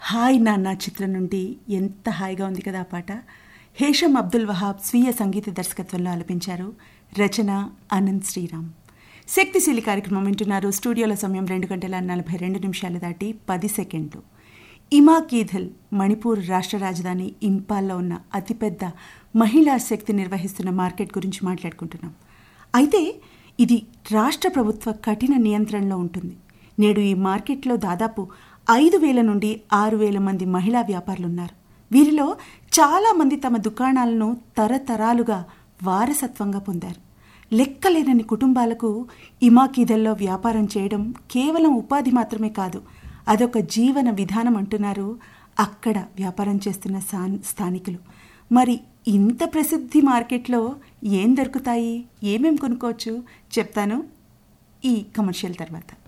hi నాన్న చిత్రం నుండి ఎంత హాయిగా ఉంది కదా ఆ పాట హేషం అబ్దుల్ వహాబ్ స్వీయ సంగీత దర్శకత్వంలో ఆలపించారు రచన అనంత్ శ్రీరామ్ శక్తిశీలి కార్యక్రమం వింటున్నారు స్టూడియోలో సమయం రెండు గంటల నలభై రెండు నిమిషాలు దాటి పది సెకండ్లు ఇమా కీధల్ మణిపూర్ రాష్ట్ర రాజధాని ఇంపాల్లో ఉన్న అతిపెద్ద మహిళా శక్తి నిర్వహిస్తున్న మార్కెట్ గురించి మాట్లాడుకుంటున్నాం అయితే ఇది రాష్ట్ర ప్రభుత్వ కఠిన నియంత్రణలో ఉంటుంది నేడు ఈ మార్కెట్లో దాదాపు ఐదు వేల నుండి ఆరు వేల మంది మహిళా వ్యాపారులు ఉన్నారు వీరిలో చాలామంది తమ దుకాణాలను తరతరాలుగా వారసత్వంగా పొందారు లెక్కలేనని కుటుంబాలకు ఇమాకీదల్లో వ్యాపారం చేయడం కేవలం ఉపాధి మాత్రమే కాదు అదొక జీవన విధానం అంటున్నారు అక్కడ వ్యాపారం చేస్తున్న స్థానికులు మరి ఇంత ప్రసిద్ధి మార్కెట్లో ఏం దొరుకుతాయి ఏమేం కొనుక్కోవచ్చు చెప్తాను ఈ కమర్షియల్ తర్వాత